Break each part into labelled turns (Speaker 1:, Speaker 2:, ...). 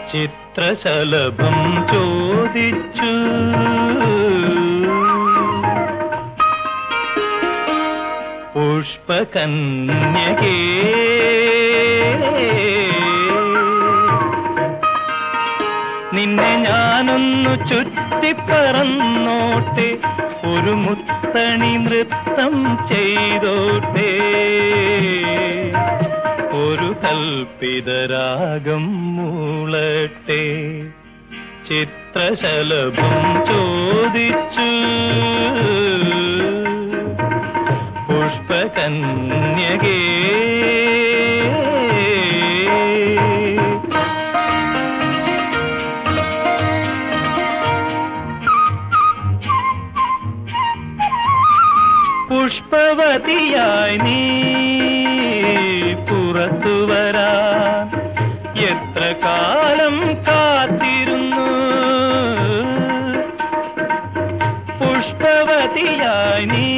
Speaker 1: ചിത്രശലഭം ചോദിച്ചു പുഷ്പകന്യകേ നിന്നെ ഞാനൊന്നു ചുറ്റിപ്പറന്നോട്ടെ ഒരു മുത്തണി നൃത്തം ചെയ്തോട്ടെ ഒരു കൽപ്പിതരാഗം മൂളട്ടെ ചിത്രശലഭം ചോദിച്ചു പുഷ്പകന്യകേ പുഷ്പവതിയായി നീ പുറത്തു വരാൻ എത്ര കാലം കാത്തിരുന്നു പുഷ്പവതിയായി നീ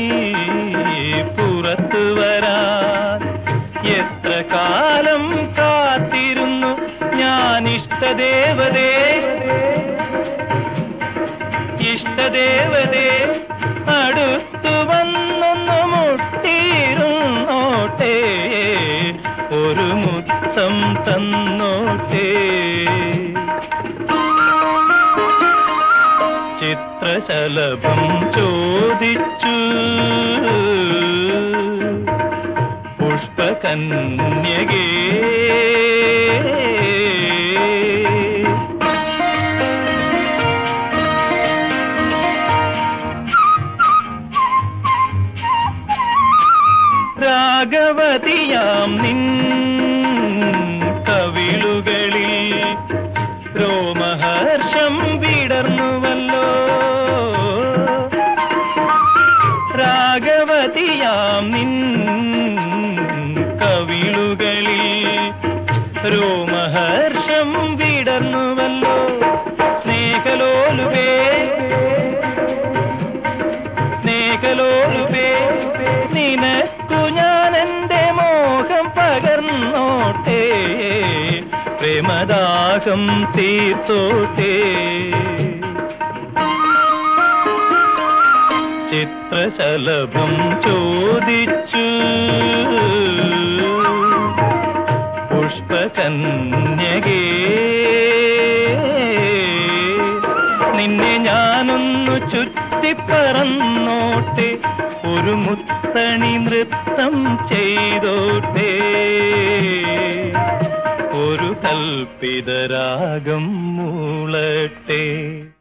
Speaker 1: പുറത്തു വരാൻ എത്ര കാലം കാത്തിരുന്നു ഞാൻ ഇഷ്ടദേവതേ ഇഷ്ടദേവതേ അടുത്തു വന്നൊന്നു മുട്ടിയിരുന്നോട്ടെ ഒരു മുത്തം തന്നോട്ടെ ചിത്രശലഭം ചോദിച്ചു പുഷ്പകന്യകേ രാഗവതിയാം നിൻ കവിളുകളിൽ രോമഹർഷം വിടർന്നുവല്ലോ രാഗവതിയാം നിൻ കവിളുകളിൽ രോമഹർഷം വിടർന്നുവല്ലോ സ്നേഹലോലുപേ സ്നേഹലോലുപേ നിനക്കു ഞാൻ എന്റെ മോഹം പകർന്നോട്ടെ പ്രേമദാഹം തീർത്തോട്ടെ ചിത്രശലഭം ചോദിച്ചു പുഷ്പകന്യകേ നിന്നെ ഞാനൊന്നു ചുറ്റിപ്പറന്നോട്ടെ ഒരു മുത്തണി നൃത്തം ചെയ്തോട്ടെ ഒരു കൽപ്പിതരാഗം മൂളട്ടെ